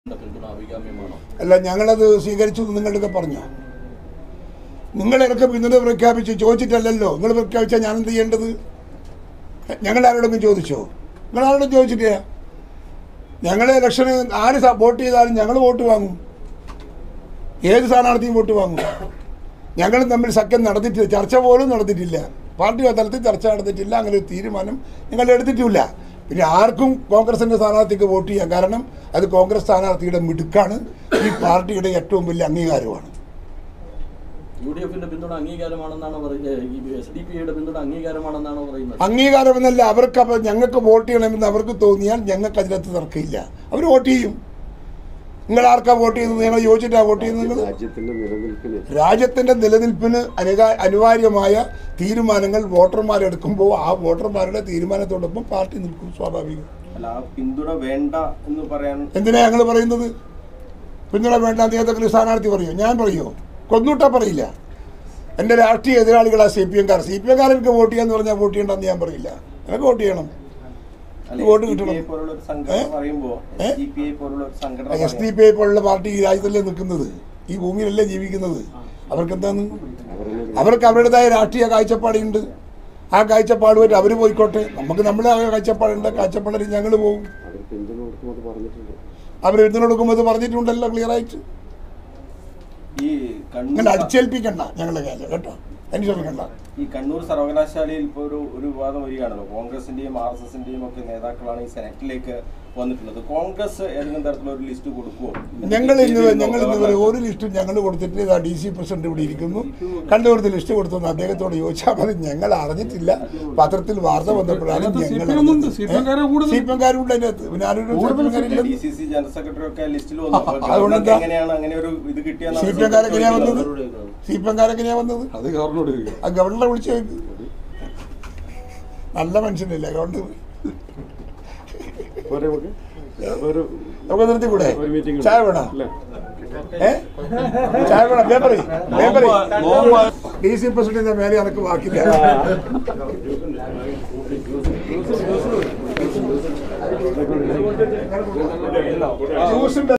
പിന്തുണ അഭികാമ്യമാണോ അല്ല ഞങ്ങളത് സ്വീകരിച്ചു എന്ന് നിങ്ങളൊക്കെ പറഞ്ഞോ നിങ്ങളൊക്കെ പിന്തുണ പ്രഖ്യാപിച്ച് ചോദിച്ചിട്ടല്ലല്ലോ നിങ്ങൾ പ്രഖ്യാപിച്ചാൽ ഞാൻ എന്ത് ചെയ്യേണ്ടത് ഞങ്ങൾ ആരോടെങ്കിലും ചോദിച്ചോ നിങ്ങൾ ആരോടും ചോദിച്ചിട്ടില്ല ഞങ്ങൾ ഇലക്ഷന് ആര് സ- വോട്ട് ചെയ്താലും ഞങ്ങൾ വോട്ട് വാങ്ങും ഏത് സ്ഥാനാർത്ഥിയും വോട്ട് വാങ്ങും ഞങ്ങൾ തമ്മിൽ സഖ്യം നടത്തിയിട്ടില്ല ചർച്ച പോലും നടത്തിയിട്ടില്ല പാർട്ടി തലത്തിൽ ചർച്ച നടത്തിയിട്ടില്ല അങ്ങനെ ഒരു തീരുമാനം ഞങ്ങൾ എടുത്തിട്ടില്ല പിന്നെ ആർക്കും കോൺഗ്രസിൻ്റെ സ്ഥാനാർത്ഥിക്ക് വോട്ട് ചെയ്യാം കാരണം അത് കോൺഗ്രസ് സ്ഥാനാർത്ഥിയുടെ മിടുക്കാണ് ഈ പാർട്ടിയുടെ ഏറ്റവും വലിയ അംഗീകാരമാണ് യു ഡി എഫിന്റെ പിന്തുണ അംഗീകാരമാണെന്നാണ് പറയുന്നത് എസ് ഡി പി ഐയുടെ പിന്തുണ അംഗീകാരമാണെന്നാണ് പറയുന്നത് അംഗീകാരമെന്നല്ല അവർക്ക് അപ്പോൾ ഞങ്ങൾക്ക് വോട്ട് ചെയ്യണമെന്ന് അവർക്ക് തോന്നിയാൽ ഞങ്ങൾക്ക് അതിനകത്ത് തർക്കമില്ല അവർ വോട്ട് ചെയ്യും നിങ്ങൾ ആർക്കാ വോട്ട് ചെയ്യുന്നത് ഞങ്ങൾ ചോദിച്ചിട്ടാ വോട്ട് ചെയ്യുന്നത് നിങ്ങൾ രാജ്യത്തിന്റെ നിലനിൽപ്പിന് രാജ്യത്തിന്റെ നിലനിൽപ്പിന് അനുകാ അനിവാര്യമായ തീരുമാനങ്ങൾ വോട്ടർമാരെടുക്കുമ്പോൾ ആ വോട്ടർമാരുടെ തീരുമാനത്തോടൊപ്പം പാർട്ടി നിൽക്കും സ്വാഭാവികം അല്ല ആ പിന്തുണ വേണ്ട എന്ന് പറയാൻ എന്തിനാ ഞങ്ങൾ പറയുന്നത് പിന്തുണ വേണ്ട അദ്ദേഹത്തെ സ്ഥാനാർത്ഥി പറയൂ ഞാൻ പറയോ കൊന്നൂട്ടാ പറയില്ല എൻ്റെ രാഷ്ട്രീയ എതിരാളികളാ സി പി എംകാർ സി പി എംകാർ എനിക്ക് വോട്ട് ചെയ്യാന്ന് പറഞ്ഞാൽ വോട്ട് ചെയ്യണ്ടെന്ന് ഞാൻ പറയില്ല എനിക്ക് വോട്ട് ചെയ്യണം അല്ല, വോട്ട് SDPI കിട്ടണം. പോലുള്ള ഒരു സംഘടന ഏ? പറയുമ്പോ ഏ? എസ് ഡി പി ഐ പോലുള്ള ഒരു സംഘടന എസ് ഡി പറയാം. പി ഐ പോലുള്ള പാർട്ടി ഈ രാജ്യത്തല്ലേ നിൽക്കുന്നത് ഈ ഭൂമിയിലല്ലേ ജീവിക്കുന്നത് അവർക്കെന്താണ് അവർക്ക് അവരുടേതായ രാഷ്ട്രീയ കാഴ്ചപ്പാടുണ്ട് ആ കാഴ്ചപ്പാടുമായിട്ട് അവർ പോയിക്കോട്ടെ നമുക്ക് നമ്മളെ കാഴ്ചപ്പാടുണ്ട് കാഴ്ചപ്പാടിൽ ഞങ്ങൾ പോകും അവർ പിന്തുണ കൊടുക്കുമ്പോൾ പറഞ്ഞിട്ടുണ്ട് അവർ എഴുതിനൊടുക്കുമ്പോൾ അത് പറഞ്ഞിട്ടുണ്ടല്ലോ ക്ലിയറായിട്ട് ഈ അങ്ങനെ കണ്ണൂർ അടിച്ചേൽപ്പിക്കണ്ട ഞങ്ങളുടെ കാര്യം കേട്ടോ അനുസരിക്കണ്ട ഈ കണ്ണൂർ സർവകലാശാലയിൽ ഇപ്പോൾ ഒരു ഒരു വിവാദം വരികയാണല്ലോ കോൺഗ്രസിന്റെയും ആർ എസ് എസിന്റെയും ഒക്കെ നേതാക്കളാണ് ഈ സെനറ്റിലേക്ക് വന്നിട്ടുള്ളത് കോൺഗ്രസ് ഏതെങ്കിലും തരത്തിലുള്ള ഒരു ലിസ്റ്റ് കൊടുക്കുമോ ഞങ്ങൾ ഇന്ന് ഞങ്ങൾ ഇന്ന് വരെ ഒരു ലിസ്റ്റും ഞങ്ങൾ കൊടുത്തിട്ട് ഇതാ ഡി സി പ്രസിഡന്റ് ഇവിടെ ഇരിക്കുന്നു കണ്ടുകൊടുത്ത് ലിസ്റ്റ് കൊടുത്തു അദ്ദേഹത്തോട് ചോദിച്ചാൽ മതി ഞങ്ങൾ അറിഞ്ഞിട്ടില്ല പത്രത്തിൽ വാർത്ത വന്നപ്പോഴാണ് ഞങ്ങൾ സി പി എംകാരുണ്ട് അതിനകത്ത് പിന്നെ ആരും സി പി എംകാരില്ല D C C general secretary ഒക്കെ ലിസ്റ്റിൽ വന്നു അപ്പോൾ അതുകൊണ്ട് ഗവർണർക്ക് എന്താ? എങ്ങനെയാണ് അങ്ങനെ ഒരു ഇത് കിട്ടിയെന്നാണ് സി പി എംകാരെങ്ങനെയാ വന്നത് ചോദിക്കുന്നത്. സി പി എംകാരെങ്ങനെയാ വന്നത് അത് ഗവർണറോട് ചോദിക്കണം ആ ഗവർണറെ വിളിച്ചു ചോദിക്കും നല്ല മനുഷ്യനല്ലേ അതുകൊണ്ട് പോരെ നമുക്ക് ഒരു നമുക്ക് നിർത്തിക്കൂടെ ഒരു മീറ്റിംഗ് ചായ വേണോ അല്ലേ ഏ ചായ വേണം പേപ്പറി പേപ്പറി ഡി സി പ്രസിഡന്റിന്റെ മേലെ അനക്ക് വാക്കില്ല ജ്യൂസിന്റെ